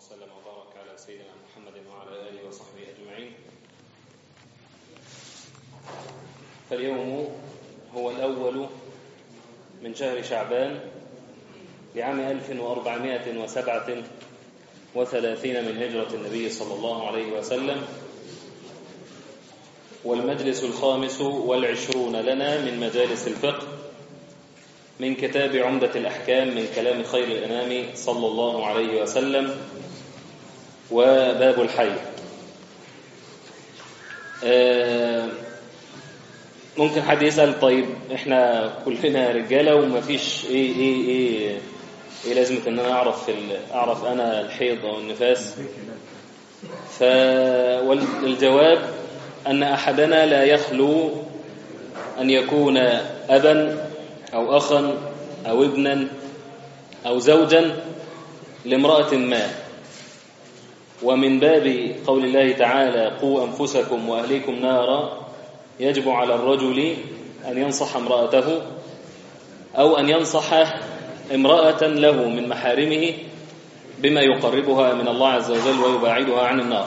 وسلم وبارك على سيدنا محمد وعلى آله وصحبه أجمعين فاليوم هو الأول من شهر شعبان لعام 1437 من هجرة النبي صلى الله عليه وسلم والمجلس الخامس والعشرون لنا من مجالس الفقه من كتاب عمدة الأحكام من كلام خير الأنام صلى الله عليه وسلم وباب الحي ممكن حد يسأل طيب احنا كلنا رجالة وما فيش ايه ايه ايه ايه لازمة ان انا اعرف اعرف انا الحيض او النفاس فالجواب ان احدنا لا يخلو ان يكون ابا أو أخا أو ابنا أو زوجا لامرأة ما ومن باب قول الله تعالى قوا أنفسكم وأهليكم نارا يجب على الرجل أن ينصح امرأته أو أن ينصح امرأة له من محارمه بما يقربها من الله عز وجل ويباعدها عن النار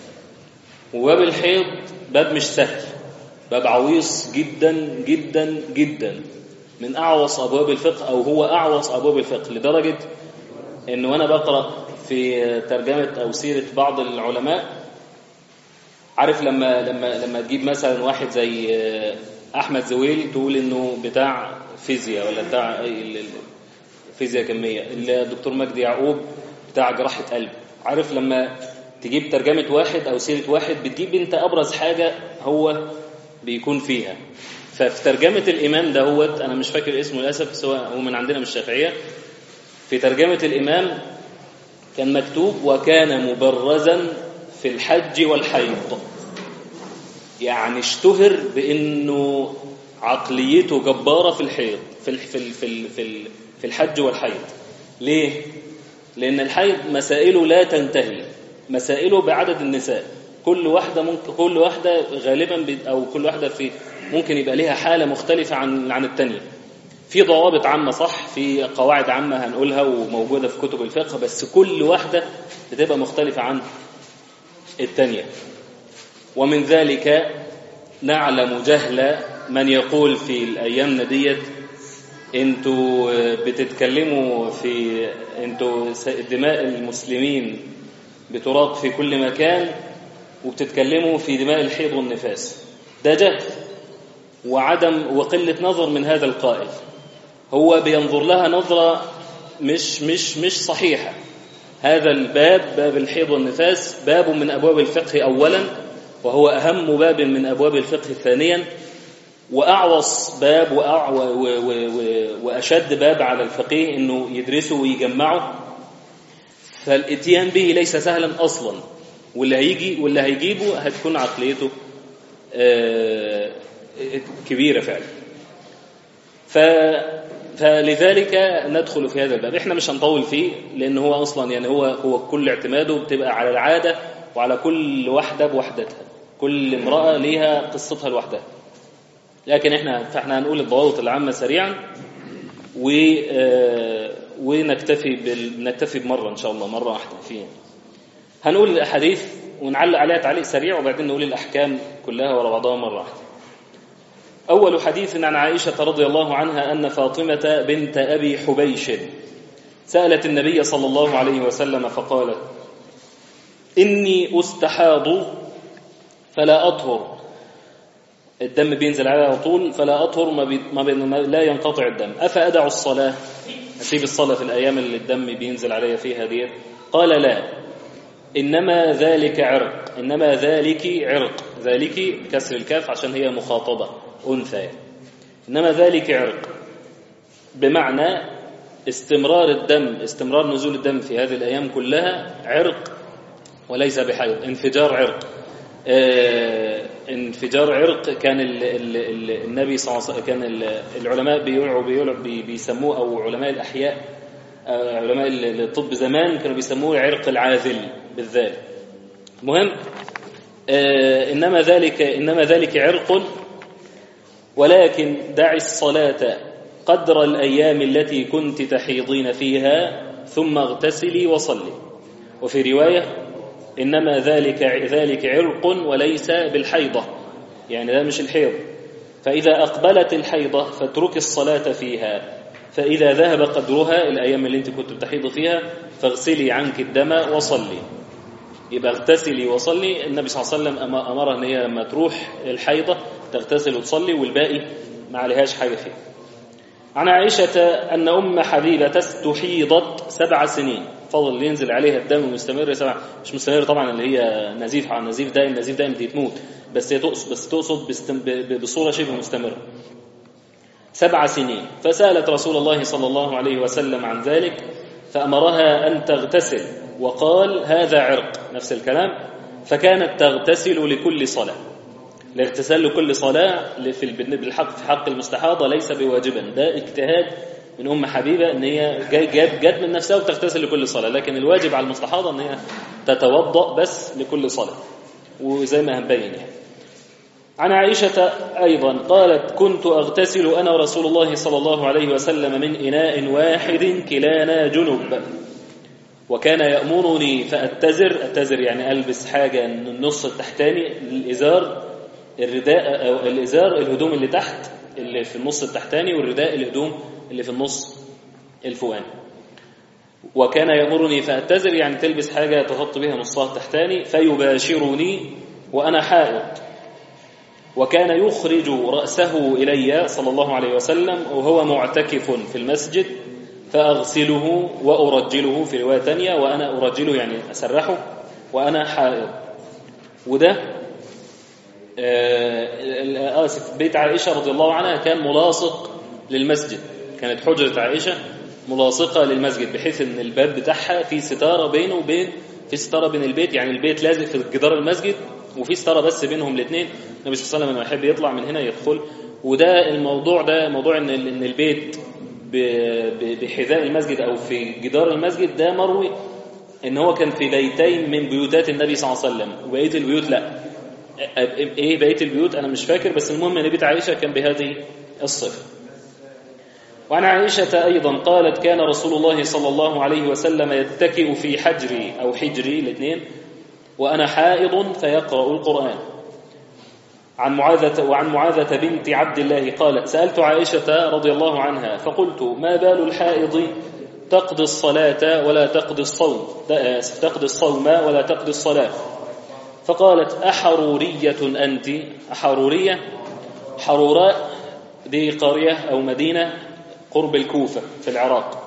وباب الحيض باب مش سهل باب عويص جدا جدا جدا من أعوص أبواب الفقه أو هو أعوص أبواب الفقه لدرجة أنه وأنا بقرأ في ترجمة أو سيرة بعض العلماء عارف لما لما لما تجيب مثلا واحد زي أحمد زويل تقول إنه بتاع فيزياء ولا بتاع فيزياء كمية الدكتور مجدي يعقوب بتاع جراحة قلب عارف لما تجيب ترجمة واحد أو سيرة واحد بتجيب أنت أبرز حاجة هو بيكون فيها ففي ترجمة الإمام دهوت أنا مش فاكر اسمه للأسف سواء هو من عندنا من الشافعية في ترجمة الإمام كان مكتوب وكان مبرزا في الحج والحيض يعني اشتهر بأنه عقليته جبارة في الحيض في في في في في الحج والحيض ليه؟ لأن الحيض مسائله لا تنتهي مسائله بعدد النساء كل واحدة ممكن كل واحدة غالبا أو كل واحدة في ممكن يبقى ليها حالة مختلفة عن عن التانية في ضوابط عامة صح في قواعد عامة هنقولها وموجودة في كتب الفقه بس كل واحدة بتبقى مختلفة عن التانية ومن ذلك نعلم جهل من يقول في الأيام ديت انتوا بتتكلموا في انتوا دماء المسلمين بتراق في كل مكان وبتتكلموا في دماء الحيض والنفاس ده جهل وعدم وقلة نظر من هذا القائل هو بينظر لها نظرة مش مش مش صحيحة هذا الباب باب الحيض والنفاس باب من أبواب الفقه أولا وهو أهم باب من أبواب الفقه ثانيا وأعوص باب وأع و و و وأشد باب على الفقيه أنه يدرسه ويجمعه فالاتيان به ليس سهلا أصلا واللي هيجي واللي هيجيبه هتكون عقليته آه كبيرة فعلا ف... فلذلك ندخل في هذا الباب احنا مش هنطول فيه لان هو اصلا يعني هو هو كل اعتماده بتبقى على العادة وعلى كل واحدة بوحدتها كل امرأة ليها قصتها لوحدها لكن احنا فاحنا هنقول الضوابط العامة سريعا و ونكتفي بال... نكتفي بمرة ان شاء الله مرة واحدة فيه هنقول الاحاديث ونعلق عليها تعليق سريع وبعدين نقول الاحكام كلها ورا بعضها مرة واحدة أول حديث عن عائشة رضي الله عنها أن فاطمة بنت أبي حبيش سألت النبي صلى الله عليه وسلم فقالت إني أستحاض فلا أطهر الدم بينزل عليها على طول فلا أطهر ما, بي ما, بي ما لا ينقطع الدم أفأدع الصلاة أسيب الصلاة في الأيام اللي الدم بينزل عليها فيها دي قال لا إنما ذلك عرق إنما ذلك عرق ذلك كسر الكاف عشان هي مخاطبة أنثى إنما ذلك عرق بمعنى استمرار الدم استمرار نزول الدم في هذه الأيام كلها عرق وليس بحيض انفجار عرق اه انفجار عرق كان ال ال ال النبي صلى الله عليه وسلم كان العلماء بيوعوا بيوعوا بيسموه أو علماء الأحياء اه علماء الطب زمان كانوا بيسموه عرق العاذل بالذات مهم اه إنما ذلك إنما ذلك عرق ولكن دع الصلاة قدر الأيام التي كنت تحيضين فيها ثم اغتسلي وصلي وفي رواية إنما ذلك ذلك عرق وليس بالحيضة يعني ده مش الحيض فإذا أقبلت الحيضة فاترك الصلاة فيها فإذا ذهب قدرها الأيام اللي أنت كنت بتحيض فيها فاغسلي عنك الدم وصلي يبقى اغتسلي وصلي النبي صلى الله عليه وسلم أمرها أن هي لما تروح الحيضة تغتسل وتصلي والباقي ما عليهاش حاجة فيه عن عائشة أن أم حبيبة استحيضت سبع سنين فضل ينزل عليها الدم مستمر سبع مش مستمر طبعا اللي هي نزيف على نزيف دائم نزيف دائم دي تموت بس هي تقصد بس تقصد بصورة شبه مستمرة سبع سنين فسألت رسول الله صلى الله عليه وسلم عن ذلك فأمرها أن تغتسل وقال هذا عرق نفس الكلام فكانت تغتسل لكل صلاة الاغتسال لكل صلاة في بالحق في حق المستحاضة ليس بواجبا ده اجتهاد من أم حبيبة أن هي جت جت من نفسها وتغتسل لكل صلاة لكن الواجب على المستحاضة أن هي تتوضأ بس لكل صلاة وزي ما هنبين يعني عن عائشة أيضا قالت كنت أغتسل أنا ورسول الله صلى الله عليه وسلم من إناء واحد كلانا جنب وكان يأمرني فأتزر أتزر يعني ألبس حاجة النص التحتاني الإزار الرداء أو الإزار الهدوم اللي تحت اللي في النص التحتاني والرداء الهدوم اللي في النص الفوقاني وكان يأمرني فأتزر يعني تلبس حاجة تغطي بها نصها التحتاني فيباشرني وأنا حائط وكان يخرج رأسه إلي صلى الله عليه وسلم وهو معتكف في المسجد فأغسله وأرجله في رواية تانية وأنا أرجله يعني أسرحه وأنا حائض وده آسف بيت عائشة رضي الله عنها كان ملاصق للمسجد كانت حجرة عائشة ملاصقة للمسجد بحيث ان الباب بتاعها في ستارة بينه وبين في ستارة بين البيت يعني البيت لازق في جدار المسجد وفي ستارة بس بينهم الاثنين النبي صلى الله عليه وسلم لما يحب يطلع من هنا يدخل وده الموضوع ده موضوع ان ان البيت بحذاء المسجد او في جدار المسجد ده مروي ان هو كان في بيتين من بيوتات النبي صلى الله عليه وسلم وبقيه البيوت لا ايه بقيه البيوت انا مش فاكر بس المهم ان بيت عائشه كان بهذه الصفه وعن عائشة أيضا قالت كان رسول الله صلى الله عليه وسلم يتكئ في حجري أو حجري الاثنين وأنا حائض فيقرأ القرآن عن معاذة وعن معاذة بنت عبد الله قالت سألت عائشة رضي الله عنها فقلت ما بال الحائض تقضي الصلاة ولا تقضي الصوم تقضي الصوم ولا تقضي الصلاة فقالت أحرورية أنت أحرورية حروراء دي قرية أو مدينة قرب الكوفة في العراق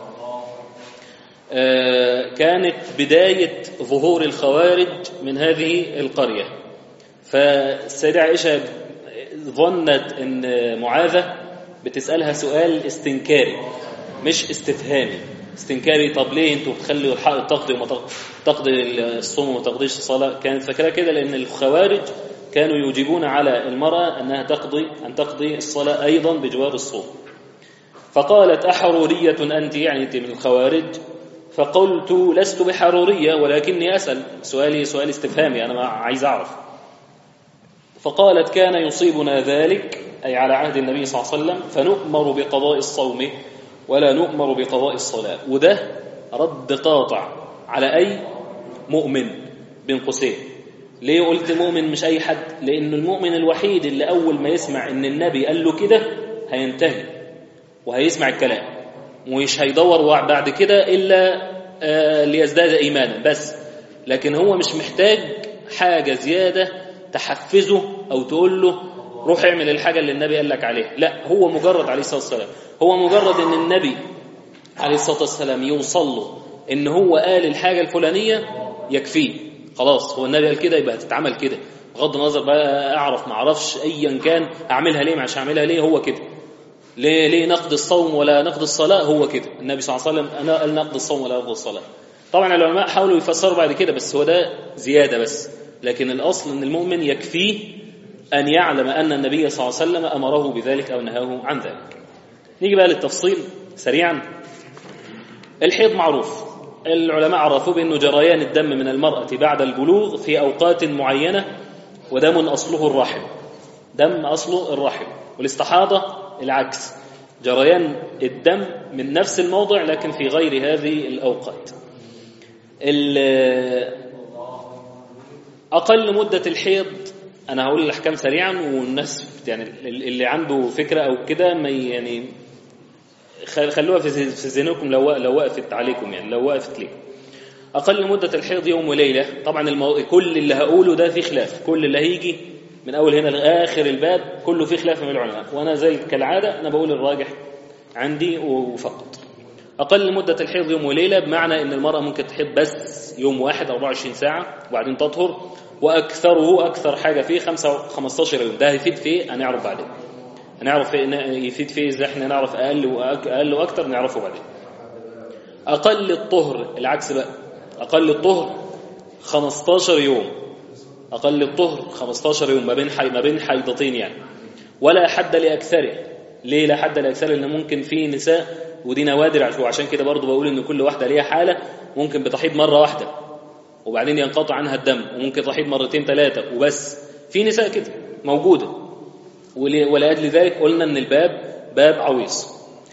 كانت بداية ظهور الخوارج من هذه القرية فالسيدة عائشة ظنت أن معاذة بتسألها سؤال استنكاري مش استفهامي استنكاري طب ليه انتوا بتخلوا الحائط تقضي وما تقضي الصوم وما تقضيش الصلاة كانت فاكرة كده لأن الخوارج كانوا يوجبون على المرأة أنها تقضي أن تقضي الصلاة أيضا بجوار الصوم فقالت أحرورية أنت يعني أنت من الخوارج فقلت لست بحرورية ولكني أسأل سؤالي سؤال استفهامي أنا عايز أعرف فقالت كان يصيبنا ذلك أي على عهد النبي صلى الله عليه وسلم فنؤمر بقضاء الصوم ولا نؤمر بقضاء الصلاة وده رد قاطع على أي مؤمن بين قوسين ليه قلت مؤمن مش أي حد لأن المؤمن الوحيد اللي أول ما يسمع إن النبي قال له كده هينتهي وهيسمع الكلام ومش هيدور بعد كده إلا آه ليزداد إيمانا بس لكن هو مش محتاج حاجة زيادة تحفزه أو تقول له روح اعمل الحاجة اللي النبي قال لك عليها لا هو مجرد عليه الصلاة والسلام هو مجرد ان النبي عليه الصلاة والسلام يوصل له ان هو قال الحاجة الفلانية يكفيه خلاص هو النبي قال كده يبقى هتتعمل كده بغض النظر بقى اعرف ما اعرفش ايا كان اعملها ليه مش هعملها ليه هو كده ليه ليه نقد الصوم ولا نقد الصلاة هو كده النبي صلى الله عليه وسلم انا قال نقد الصوم ولا نقد الصلاة طبعا العلماء حاولوا يفسروا بعد كده بس هو ده زيادة بس لكن الأصل أن المؤمن يكفيه أن يعلم أن النبي صلى الله عليه وسلم أمره بذلك أو نهاه عن ذلك نيجي بقى للتفصيل سريعا الحيض معروف العلماء عرفوا بأنه جريان الدم من المرأة بعد البلوغ في أوقات معينة ودم أصله الرحم دم أصله الرحم والاستحاضة العكس جريان الدم من نفس الموضع لكن في غير هذه الأوقات ال- أقل مدة الحيض أنا هقول الأحكام سريعا والناس يعني اللي عنده فكرة أو كده ما ي- يعني خل- خلوها في ذهن- في ذهنكم لو لو وقفت عليكم يعني لو وقفت ليكم أقل مدة الحيض يوم وليلة طبعا المو... كل اللي هقوله ده فيه خلاف كل اللي هيجي من أول هنا لآخر الباب كله فيه خلاف من العلماء وأنا زي كالعادة أنا بقول الراجح عندي وفقط أقل مدة الحيض يوم وليلة بمعنى أن المرأة ممكن تحيض بس يوم واحد 24 ساعة وبعدين تطهر وأكثره أكثر حاجة فيه 5 15 يوم ده هيفيد في إيه؟ هنعرف بعدين هنعرف في يفيد في إزاي إحنا نعرف أقل وأقل وأكثر نعرفه بعدين أقل الطهر العكس بقى أقل الطهر 15 يوم أقل الطهر 15 يوم ما بين حي... ما بين حيضتين يعني ولا حد لأكثره ليه لا حد لأكثره لأن ممكن في نساء ودي نوادر عش- وعشان كده برضو بقول إن كل واحدة ليها حالة ممكن بتحيض مرة واحدة وبعدين ينقطع عنها الدم وممكن تحيض مرتين ثلاثة وبس في نساء كده موجودة ول- ولأجل ذلك قلنا إن الباب باب عويص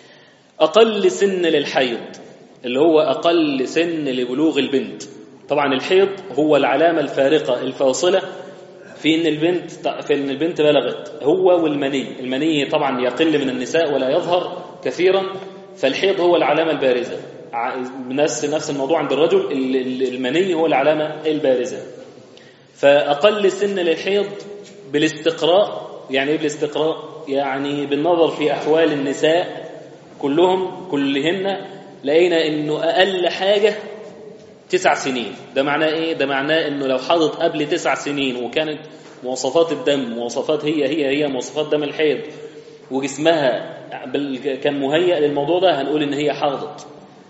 أقل سن للحيض اللي هو أقل سن لبلوغ البنت طبعا الحيض هو العلامة الفارقة الفاصلة في ان البنت في ان البنت بلغت هو والمني المني طبعا يقل من النساء ولا يظهر كثيرا فالحيض هو العلامة البارزة ع- نفس نفس الموضوع عند الرجل ال- ال- المني هو العلامة البارزة فأقل سن للحيض بالاستقراء يعني ايه بالاستقراء يعني بالنظر في أحوال النساء كلهم كلهن لقينا انه اقل حاجة تسع سنين ده معناه ايه ده معناه انه لو حاضت قبل تسع سنين وكانت مواصفات الدم مواصفات هي هي هي مواصفات دم الحيض وجسمها بال- كان مهيأ للموضوع ده هنقول ان هي حاضت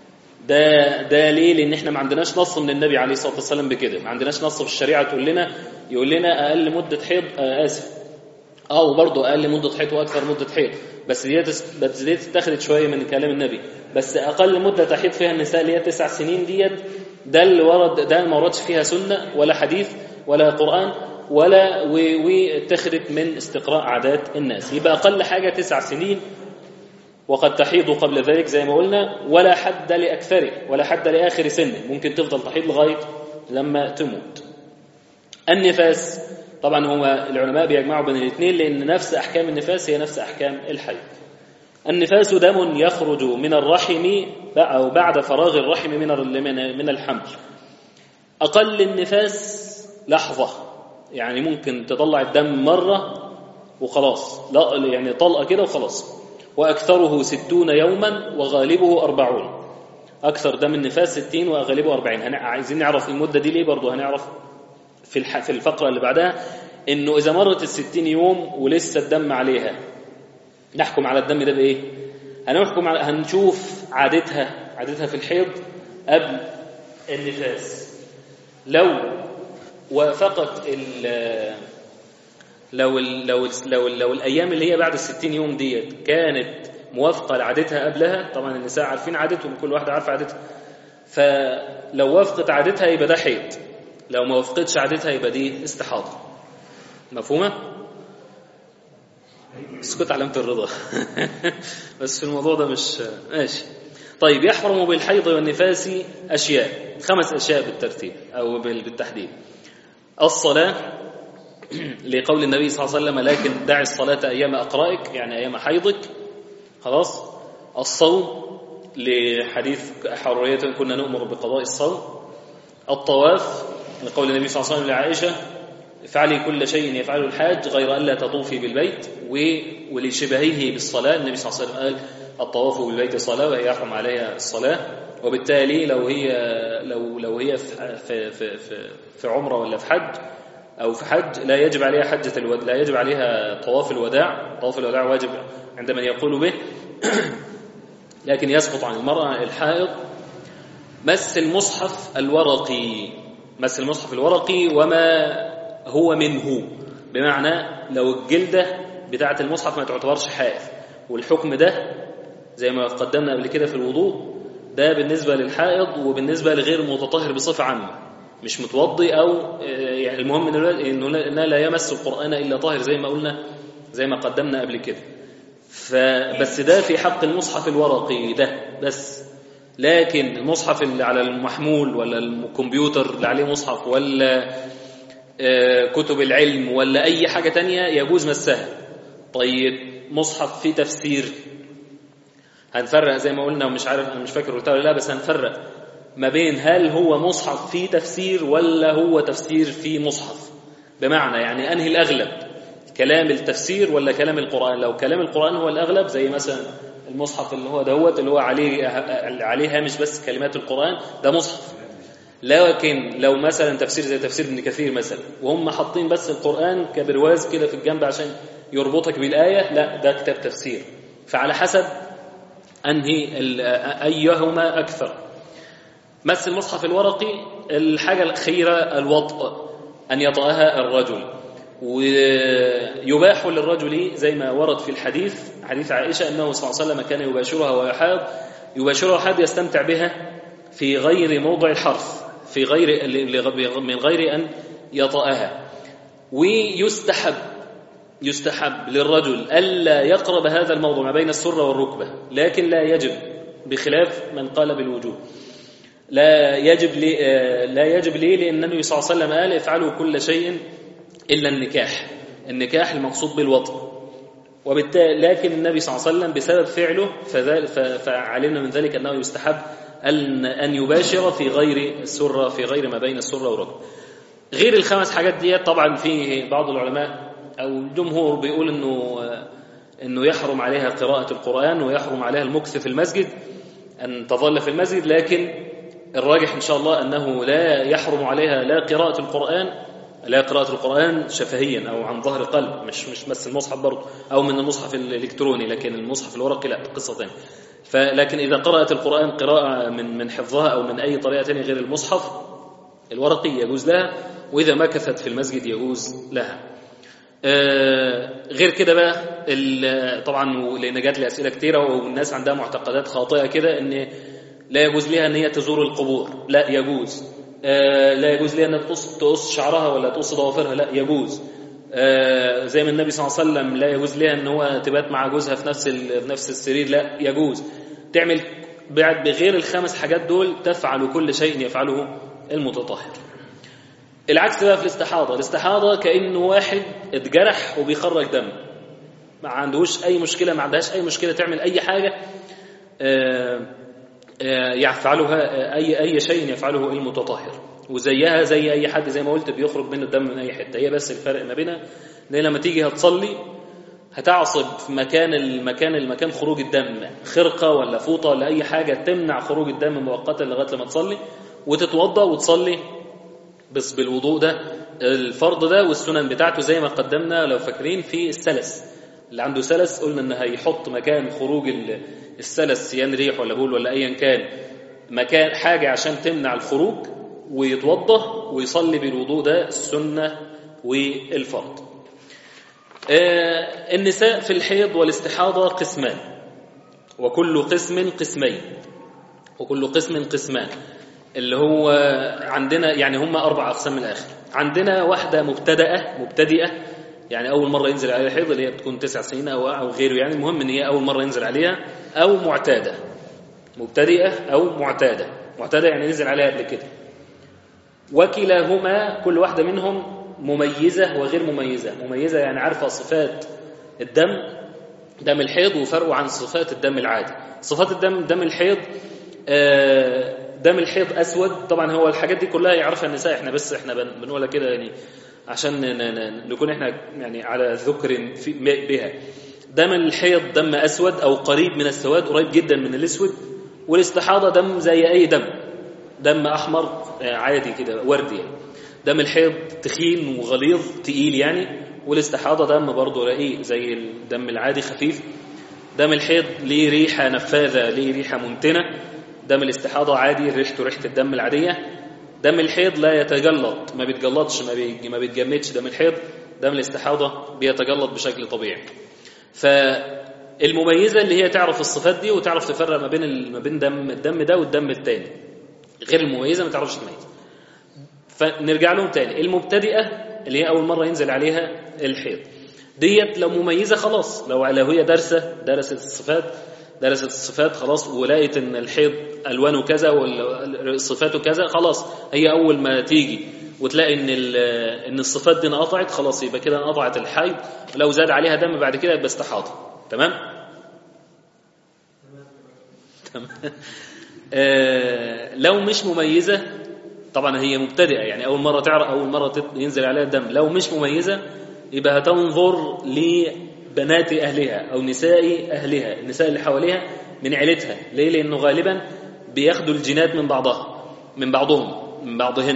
ده ده ليه لان احنا ما عندناش نص من النبي عليه الصلاه والسلام بكده ما عندناش نص في الشريعه تقول لنا يقول لنا اقل مده حيض آه اسف اه وبرضه اقل مده حيض واكثر مده حيض بس دي تس- بس دي اتخذت شويه من كلام النبي بس اقل مده تحيض فيها النساء اللي هي تسع سنين ديت ده اللي ورد ده ما وردش فيها سنه ولا حديث ولا قران ولا و- واتخذت من استقراء عادات الناس يبقى اقل حاجه تسع سنين وقد تحيض قبل ذلك زي ما قلنا ولا حد لأكثره ولا حد لآخر سنه ممكن تفضل تحيض لغاية لما تموت النفاس طبعا هو العلماء بيجمعوا بين الاثنين لأن نفس أحكام النفاس هي نفس أحكام الحيض النفاس دم يخرج من الرحم أو بعد فراغ الرحم من من من الحمل أقل النفاس لحظة يعني ممكن تطلع الدم مرة وخلاص لا يعني طلقة كده وخلاص وأكثره ستون يوما وغالبه أربعون أكثر دم النفاس ستين وغالبه أربعين هن- عايزين نعرف المدة دي ليه برضو هنعرف في الح... في الفقرة اللي بعدها إنه إذا مرت الستين يوم ولسه الدم عليها نحكم على الدم ده بإيه؟ هنحكم على هنشوف عادتها عادتها في الحيض قبل النفاس لو وافقت ال لو ال لو ال لو, ال لو الايام اللي هي بعد الستين يوم ديت كانت موافقه لعادتها قبلها طبعا النساء عارفين عادتهم كل واحده عارفه عادتها فلو وافقت عادتها يبقى ده حيض لو ما وافقتش عادتها يبقى دي استحاضه مفهومه اسكت علامه الرضا بس في الموضوع ده مش ماشي طيب يحرم بالحيض والنفاس اشياء خمس اشياء بالترتيب او بال- بالتحديد الصلاه لقول النبي صلى الله عليه وسلم لكن دع الصلاة أيام أقرائك يعني أيام حيضك خلاص الصوم لحديث حرية كنا نؤمر بقضاء الصوم الطواف لقول النبي صلى الله عليه وسلم لعائشة افعلي كل شيء يفعله الحاج غير ألا تطوفي بالبيت و- ولشبهه بالصلاة النبي صلى الله عليه وسلم قال الطواف بالبيت صلاة وهي يحرم عليها الصلاة وبالتالي لو هي لو لو هي في في في في, في عمرة ولا في حج أو في حج لا يجب عليها حجة الوداع لا يجب عليها طواف الوداع طواف الوداع واجب عند من يقول به لكن يسقط عن المرأة الحائض مس المصحف الورقي مس المصحف الورقي وما هو منه بمعنى لو الجلدة بتاعة المصحف ما تعتبرش حائض والحكم ده زي ما قدمنا قبل كده في الوضوء ده بالنسبة للحائض وبالنسبة لغير المتطهر بصفة عامة مش متوضي أو آه، يعني المهم إنه لا- إنه لا إنه لا يمس القرآن إلا طاهر زي ما قلنا زي ما قدمنا قبل كده فبس ده في حق المصحف الورقي ده بس لكن المصحف اللي على المحمول ولا الكمبيوتر اللي عليه مصحف ولا آه، كتب العلم ولا أي حاجة تانية يجوز مسها طيب مصحف فيه تفسير هنفرق زي ما قلنا ومش عارف أنا مش فاكر قلتها ولا لا بس هنفرق ما بين هل هو مصحف فيه تفسير ولا هو تفسير فيه مصحف بمعنى يعني أنهي الأغلب كلام التفسير ولا كلام القرآن لو كلام القرآن هو الأغلب زي مثلا المصحف اللي هو دوت اللي هو عليه عليه هامش بس كلمات القرآن ده مصحف لكن لو مثلا تفسير زي تفسير ابن كثير مثلا وهم حاطين بس القرآن كبرواز كده في الجنب عشان يربطك بالآية لا ده كتاب تفسير فعلى حسب أنهي أيهما أكثر مس المصحف الورقي الحاجة الأخيرة الوطء أن يطأها الرجل ويباح للرجل زي ما ورد في الحديث حديث عائشة أنه صلى الله عليه وسلم كان يباشرها ويحاض يباشرها حد يستمتع بها في غير موضع الحرف في غير من غير أن يطأها ويستحب يستحب للرجل ألا يقرب هذا الموضوع ما بين السرة والركبة لكن لا يجب بخلاف من قال بالوجوب لا يجب لي لا يجب ليه لأن النبي صلى الله عليه وسلم قال افعلوا كل شيء إلا النكاح النكاح المقصود بالوطن وبالتالي لكن النبي صلى الله عليه وسلم بسبب فعله فعلمنا من ذلك أنه يستحب أن أن يباشر في غير السرة في غير ما بين السرة والركب غير الخمس حاجات دي طبعا في بعض العلماء أو الجمهور بيقول إنه إنه يحرم عليها قراءة القرآن ويحرم عليها المكث في المسجد أن تظل في المسجد لكن الراجح إن شاء الله أنه لا يحرم عليها لا قراءة القرآن لا قراءة القرآن شفهيا أو عن ظهر قلب مش مش بس المصحف برضه أو من المصحف الإلكتروني لكن المصحف الورقي لا قصة ثانية فلكن إذا قرأت القرآن قراءة من من حفظها أو من أي طريقة ثانية غير المصحف الورقي يجوز لها وإذا مكثت في المسجد يجوز لها آه غير كده بقى طبعا لأن جات لي أسئلة كتيرة والناس عندها معتقدات خاطئة كده إن لا يجوز لها أن هي تزور القبور لا يجوز آه لا يجوز لها أن تقص, تقص شعرها ولا تقص ضوافرها لا يجوز آه زي ما النبي صلى الله عليه وسلم لا يجوز لها أن هو تبات مع جوزها في نفس في نفس السرير لا يجوز تعمل بعد بغير الخمس حاجات دول تفعل كل شيء يفعله المتطهر العكس بقى في الاستحاضة الاستحاضة كأنه واحد اتجرح وبيخرج دم ما عندهوش أي مشكلة ما عندهاش أي مشكلة تعمل أي حاجة آه يفعلها أي أي شيء يفعله المتطهر وزيها زي أي حد زي ما قلت بيخرج منه الدم من أي حتة هي بس الفرق ما بينها إن لما تيجي هتصلي هتعصب في مكان المكان المكان خروج الدم خرقة ولا فوطة ولا أي حاجة تمنع خروج الدم مؤقتا لغاية لما تصلي وتتوضأ وتصلي بس بالوضوء ده الفرض ده والسنن بتاعته زي ما قدمنا لو فاكرين في السلس اللي عنده سلس قلنا ان هيحط مكان خروج السلس سيان ريح ولا بول ولا ايا كان مكان حاجة عشان تمنع الخروج ويتوضا ويصلي بالوضوء ده السنة والفرض آه النساء في الحيض والاستحاضة قسمان وكل قسم قسمين وكل قسم قسمان اللي هو عندنا يعني هم أربع أقسام من الآخر عندنا واحدة مبتدأة مبتدئة يعني أول مرة ينزل عليها الحيض اللي هي بتكون تسع سنين أو أو غيره يعني المهم إن هي أول مرة ينزل عليها أو معتادة مبتدئة أو معتادة معتادة يعني نزل عليها قبل كده وكلاهما كل واحدة منهم مميزة وغير مميزة مميزة يعني عارفة صفات الدم دم الحيض وفرقه عن صفات الدم العادي صفات الدم دم الحيض دم الحيض أسود طبعا هو الحاجات دي كلها يعرفها النساء احنا بس احنا بنقولها كده يعني عشان نكون احنا يعني على ذكر بها دم الحيض دم أسود أو قريب من السواد قريب جدا من الأسود والاستحاضة دم زي أي دم دم أحمر عادي كده وردي يعني. دم الحيض تخين وغليظ تقيل يعني والاستحاضة دم برضه رقيق زي الدم العادي خفيف دم الحيض ليه ريحة نفاذة ليه ريحة منتنة دم الاستحاضة عادي ريحته ريحة الدم العادية دم الحيض لا يتجلط ما بيتجلطش ما, بي... ما بيتجمدش دم الحيض دم الاستحاضة بيتجلط بشكل طبيعي فالمميزة اللي هي تعرف الصفات دي وتعرف تفرق ما بين ما بين دم الدم ده والدم التاني غير المميزة ما تعرفش تميز فنرجع لهم تاني المبتدئة اللي هي أول مرة ينزل عليها الحيض ديت لو مميزة خلاص لو لو هي دارسة درست الصفات درست الصفات خلاص ولقيت ان الحيض الوانه كذا وصفاته كذا خلاص هي اول ما تيجي وتلاقي ان ان الصفات دي انقطعت خلاص يبقى كده انقطعت الحيض لو زاد عليها دم بعد كده يبقى استحاضه تمام تمام آه لو مش مميزه طبعا هي مبتدئه يعني اول مره تعرف اول مره ينزل عليها الدم لو مش مميزه يبقى هتنظر لبنات اهلها او نساء اهلها النساء اللي حواليها من عيلتها ليه لانه غالبا بياخدوا الجينات من بعضها من بعضهم من بعضهن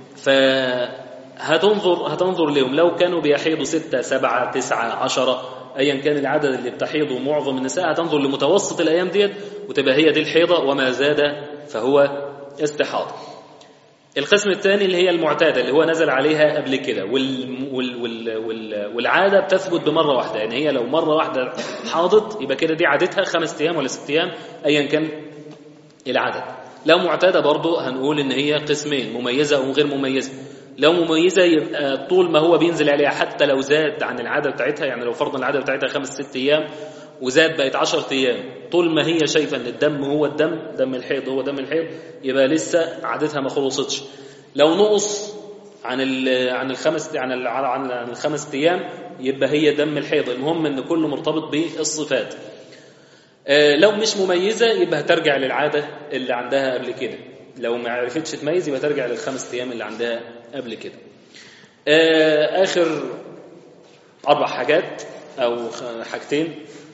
فهتنظر هتنظر لهم لو كانوا بيحيضوا ستة سبعة تسعة عشرة أيا كان العدد اللي بتحيضه معظم النساء هتنظر لمتوسط الأيام ديت وتبقى هي دي الحيضة وما زاد فهو استحاضة القسم الثاني اللي هي المعتادة اللي هو نزل عليها قبل كده وال وال وال وال والعادة بتثبت بمرة واحدة يعني هي لو مرة واحدة حاضت يبقى كده دي عادتها خمس أيام ولا ست أيام أيا كان العدد لو معتادة برضو هنقول إن هي قسمين مميزة أو غير مميزة لو مميزة يبقى طول ما هو بينزل عليها حتى لو زاد عن العادة بتاعتها يعني لو فرضنا العادة بتاعتها خمس ست أيام وزاد بقت عشرة أيام طول ما هي شايفة أن الدم هو الدم دم الحيض هو دم الحيض يبقى لسه عادتها ما خلصتش لو نقص عن عن الخمس عن عن الخمس أيام يبقى هي دم الحيض المهم أن كله مرتبط بالصفات لو مش مميزة يبقى هترجع للعادة اللي عندها قبل كده لو ما عرفتش تميز يبقى ترجع للخمس أيام اللي عندها قبل كده آخر أربع حاجات أو حاجتين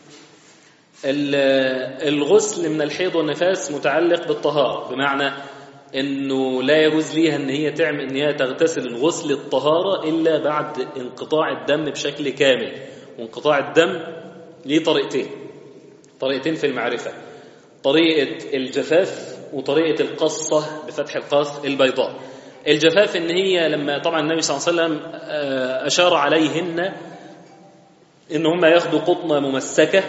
الغسل من الحيض والنفاس متعلق بالطهارة بمعنى انه لا يجوز ليها ان هي تعمل ان هي تغتسل الغسل الطهارة الا بعد انقطاع الدم بشكل كامل وانقطاع الدم ليه طريقتين طريقتين في المعرفة طريقة الجفاف وطريقة القصة بفتح القاف البيضاء الجفاف ان هي لما طبعا النبي صلى الله عليه وسلم اشار عليهن ان هم ياخدوا قطنة ممسكة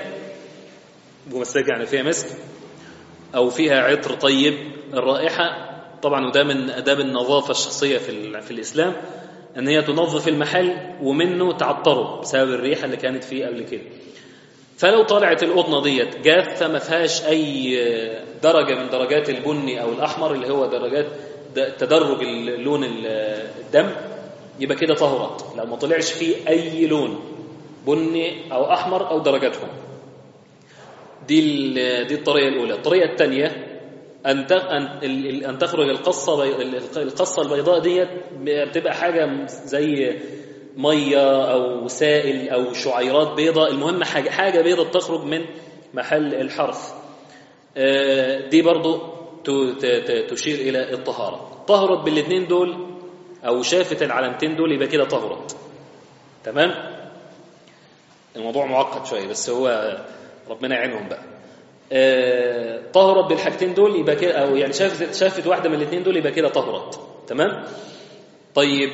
ممسكة يعني فيها مسك او فيها عطر طيب الرائحة طبعا وده من اداب النظافة الشخصية في, في الاسلام ان هي تنظف المحل ومنه تعطره بسبب الريحة اللي كانت فيه قبل كده فلو طلعت القطنة ديت جافة ما فيهاش أي درجة من درجات البني أو الأحمر اللي هو درجات تدرج لون الدم يبقى كده طهرت لو ما طلعش فيه أي لون بني أو أحمر أو درجاتهم دي دي الطريقة الأولى الطريقة الثانية أن أن تخرج القصة القصة البيضاء ديت بتبقى حاجة زي ميه او سائل او شعيرات بيضاء المهم حاجه حاجه بيضاء تخرج من محل الحرث دي برضو تشير الى الطهاره طهرت بالاثنين دول او شافت العلامتين دول يبقى كده طهرت تمام الموضوع معقد شويه بس هو ربنا يعينهم بقى طهرت بالحاجتين دول يبقى كده او يعني شافت شافت واحده من الاثنين دول يبقى كده طهرت تمام طيب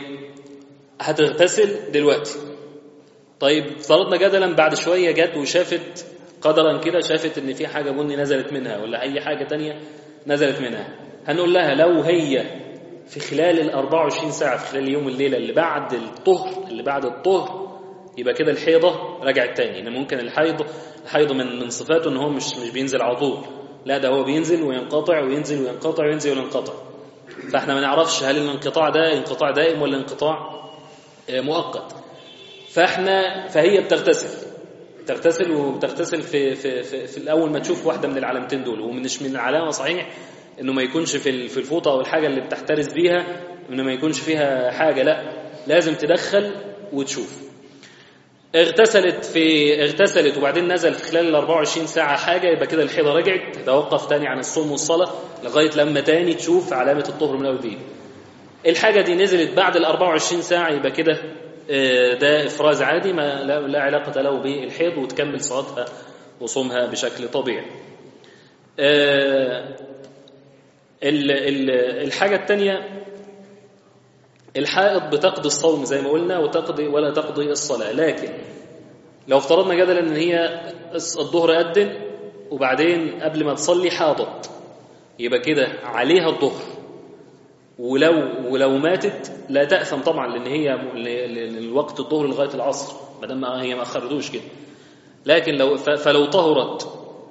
هتغتسل دلوقتي طيب فرضنا جدلا بعد شوية جت وشافت قدرا كده شافت ان في حاجة بني نزلت منها ولا اي حاجة تانية نزلت منها هنقول لها لو هي في خلال ال 24 ساعة في خلال يوم الليلة اللي بعد الطهر اللي بعد الطهر يبقى كده الحيضة رجعت تاني ان ممكن الحيض الحيض من من صفاته ان هو مش مش بينزل على طول لا ده هو بينزل وينقطع وينزل وينقطع وينزل وينقطع فاحنا ما نعرفش هل الانقطاع ده انقطاع دائم ولا انقطاع مؤقت فاحنا فهي بتغتسل تغتسل وبتغتسل في في في, في الاول ما تشوف واحده من العلامتين دول ومش من العلامه صحيح انه ما يكونش في في الفوطه او الحاجه اللي بتحترز بيها انه ما يكونش فيها حاجه لا لازم تدخل وتشوف اغتسلت في اغتسلت وبعدين نزل في خلال ال 24 ساعه حاجه يبقى كده الحيضه رجعت تتوقف تاني عن الصوم والصلاه لغايه لما تاني تشوف علامه الطهر من اول وجديد الحاجة دي نزلت بعد ال 24 ساعة يبقى كده ده إفراز عادي ما لا علاقة له بالحيض وتكمل صلاتها وصومها بشكل طبيعي. الحاجة الثانية الحائض بتقضي الصوم زي ما قلنا وتقضي ولا تقضي الصلاة لكن لو افترضنا جدلا ان هي الظهر أذن وبعدين قبل ما تصلي حاضت يبقى كده عليها الظهر ولو ولو ماتت لا تأثم طبعا لأن هي الوقت الظهر لغاية العصر ما دام هي ما أخرتوش كده لكن لو فلو طهرت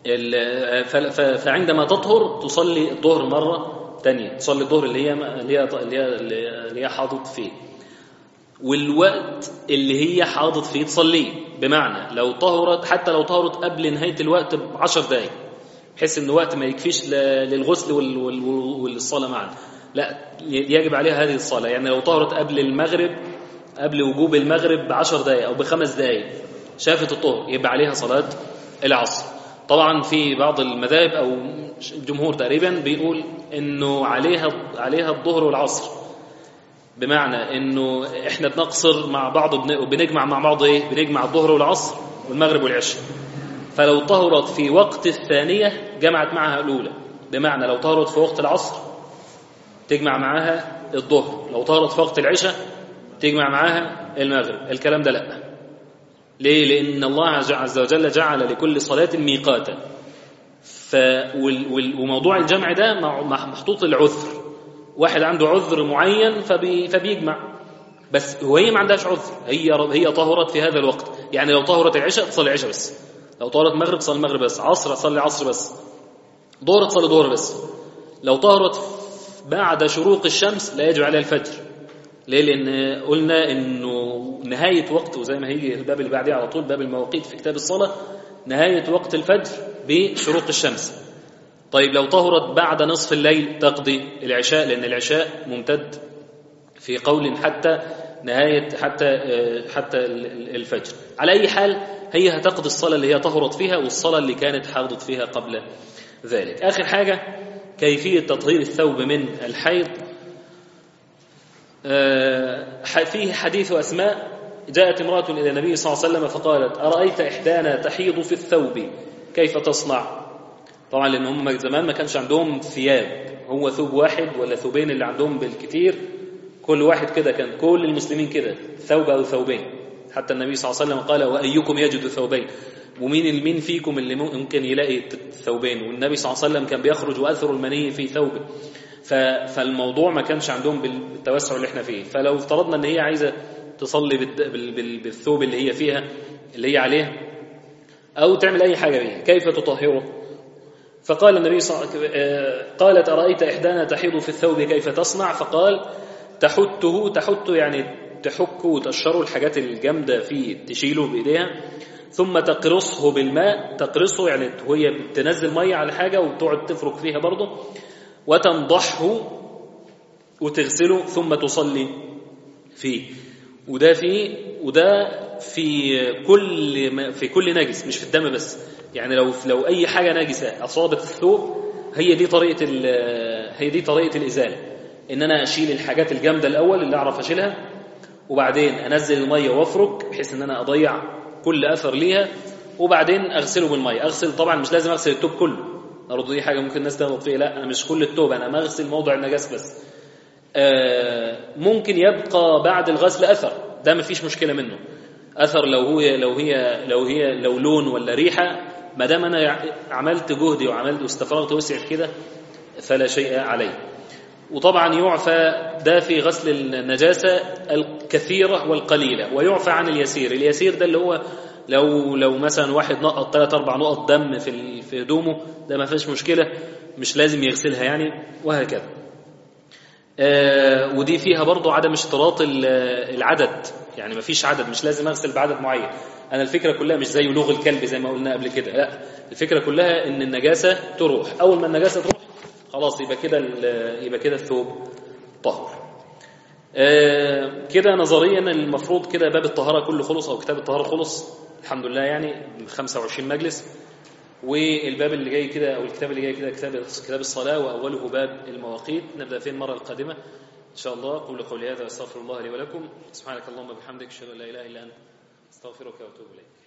ال- ف- ف- فعندما تطهر تصلي الظهر مرة تانية تصلي الظهر اللي هي اللي هي اللي هي, اللي هي حاضت فيه والوقت اللي هي حاضت فيه تصليه بمعنى لو طهرت حتى لو طهرت قبل نهاية الوقت بعشر دقايق بحيث ان وقت ما يكفيش ل- للغسل وال- وال- والصلاة معا لا ي- يجب عليها هذه الصلاة يعني لو طهرت قبل المغرب قبل وجوب المغرب بعشر دقايق أو بخمس دقايق شافت الطهر يبقى عليها صلاة العصر طبعا في بعض المذاهب أو الجمهور تقريبا بيقول إنه عليها عليها الظهر والعصر بمعنى إنه إحنا بنقصر مع بعض وبن- وبنجمع مع بعض إيه بنجمع الظهر والعصر والمغرب والعشاء فلو طهرت في وقت الثانية جمعت معها الأولى بمعنى لو طهرت في وقت العصر تجمع معاها الظهر لو طهرت في وقت العشاء تجمع معاها المغرب الكلام ده لا ليه لأن الله عز وجل جعل لكل صلاة ميقاتا ف وال- وال- وموضوع الجمع ده مع- مع- محطوط العذر واحد عنده عذر معين فبي فبيجمع بس وهي ما عندهاش عذر هي هي طهرت في هذا الوقت يعني لو طهرت العشاء تصلي العشاء بس لو طهرت المغرب تصلي المغرب بس عصر تصلي عصر بس ظهر تصلي ظهر بس لو طهرت بعد شروق الشمس لا يجب عليها الفجر ليه لان قلنا انه نهايه وقت وزي ما هيجي الباب اللي بعديه على طول باب المواقيت في كتاب الصلاه نهايه وقت الفجر بشروق الشمس طيب لو طهرت بعد نصف الليل تقضي العشاء لان العشاء ممتد في قول حتى نهايه حتى آه، حتى ال- ال- الفجر على اي حال هي هتقضي الصلاه اللي هي طهرت فيها والصلاه اللي كانت حاضت فيها قبل ذلك اخر حاجه كيفيه تطهير الثوب من الحيض آه، فيه حديث أسماء جاءت امرأة إلى النبي صلى الله عليه وسلم فقالت أرأيت إحدانا تحيض في الثوب كيف تصنع طبعا لأن هم زمان ما كانش عندهم ثياب هو ثوب واحد ولا ثوبين اللي عندهم بالكتير كل واحد كده كان كل المسلمين كده ثوب أو ثوبين حتى النبي صلى الله عليه وسلم قال وأيكم يجد ثوبين ومين مين فيكم اللي ممكن يلاقي ثوبين والنبي صلى الله عليه وسلم كان بيخرج وأثر المني في ثوبه ف- فالموضوع ما كانش عندهم بالتوسع اللي احنا فيه فلو افترضنا ان هي عايزه تصلي بالد- بال- بال- بالثوب اللي هي فيها اللي هي عليه او تعمل اي حاجه بيه كيف تطهره فقال النبي صلى الله عليه وسلم آه، قالت ارايت احدانا تحيض في الثوب كيف تصنع فقال تحته تحته يعني تحك وتقشره الحاجات الجامده فيه تشيله بايديها ثم تقرصه بالماء تقرصه يعني وهي بتنزل ميه على حاجه وتقعد تفرك فيها برضه وتنضحه وتغسله ثم تصلي فيه وده في وده في كل ما في كل نجس مش في الدم بس يعني لو لو اي حاجه نجسه اصابت الثوب هي دي طريقه ال- هي دي طريقه الازاله ان انا اشيل الحاجات الجامده الاول اللي اعرف اشيلها وبعدين انزل الميه وافرك بحيث ان انا اضيع كل اثر ليها وبعدين اغسله بالميه اغسل طبعا مش لازم اغسل التوب كله برضه دي حاجه ممكن الناس تغلط فيها لا انا مش كل التوب انا مغسل موضع النجاس بس آه، ممكن يبقى بعد الغسل اثر ده مفيش مشكله منه اثر لو هو لو هي لو هي لو لون ولا ريحه ما دام انا عملت جهدي وعملت واستفرغت وسع في كده فلا شيء علي وطبعا يعفى ده في غسل النجاسه الكثيره والقليله ويعفى عن اليسير اليسير ده اللي هو لو لو مثلا واحد نقط ثلاث اربع نقط دم في ال- في هدومه ده ما فيش مشكله مش لازم يغسلها يعني وهكذا آه، ودي فيها برضو عدم اشتراط ال- العدد يعني ما فيش عدد مش لازم اغسل بعدد معين انا الفكره كلها مش زي لغ الكلب زي ما قلنا قبل كده لا الفكره كلها ان النجاسه تروح اول ما النجاسه تروح خلاص يبقى كده ال- يبقى كده الثوب طهر آه، كده نظريا المفروض كده باب الطهاره كله خلص او كتاب الطهاره خلص الحمد لله يعني 25 مجلس والباب اللي جاي كده او الكتاب اللي جاي كده كتاب كتاب الصلاه واوله باب المواقيت نبدا فيه المره القادمه ان شاء الله قولوا قولي هذا واستغفر الله لي ولكم سبحانك اللهم وبحمدك اشهد ان لا اله الا انت استغفرك واتوب اليك